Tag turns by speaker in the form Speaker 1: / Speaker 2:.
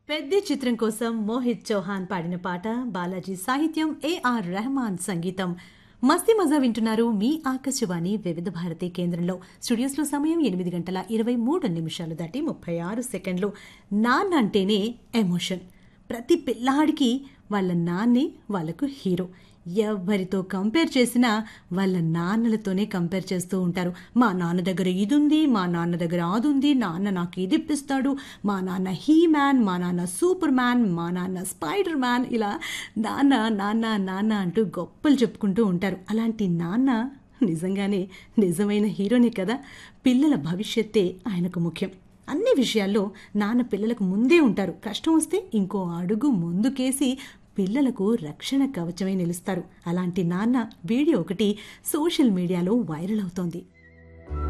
Speaker 1: పెద్ద చిత్రం కోసం మోహిత్ చౌహాన్ పాడిన పాట బాలాజీ సాహిత్యం ఏఆర్ రెహమాన్ సంగీతం మస్తి మజా వింటున్నారు మీ ఆకాశవాణి వివిధ భారతి కేంద్రంలో స్టూడియోస్లో సమయం ఎనిమిది గంటల ఇరవై మూడు నిమిషాలు దాటి ముప్పై ఆరు సెకండ్లు నాన్న అంటేనే ఎమోషన్ ప్రతి పిల్లాడికి వాళ్ళ నాన్నే వాళ్ళకు హీరో ఎవరితో కంపేర్ చేసినా వాళ్ళ నాన్నలతోనే కంపేర్ చేస్తూ ఉంటారు మా నాన్న దగ్గర ఇది ఉంది మా నాన్న దగ్గర అది ఉంది నాన్న నాకు ఇది ఇప్పిస్తాడు మా నాన్న హీ మ్యాన్ మా నాన్న సూపర్ మ్యాన్ మా నాన్న స్పైడర్ మ్యాన్ ఇలా నాన్న నాన్న నాన్న అంటూ గొప్పలు చెప్పుకుంటూ ఉంటారు అలాంటి నాన్న నిజంగానే నిజమైన హీరోనే కదా పిల్లల భవిష్యత్తే ఆయనకు ముఖ్యం అన్ని విషయాల్లో నాన్న పిల్లలకు ముందే ఉంటారు కష్టం వస్తే ఇంకో అడుగు ముందుకేసి పిల్లలకు రక్షణ కవచమై నిలుస్తారు అలాంటి నాన్న వీడియో ఒకటి సోషల్ మీడియాలో వైరల్ అవుతోంది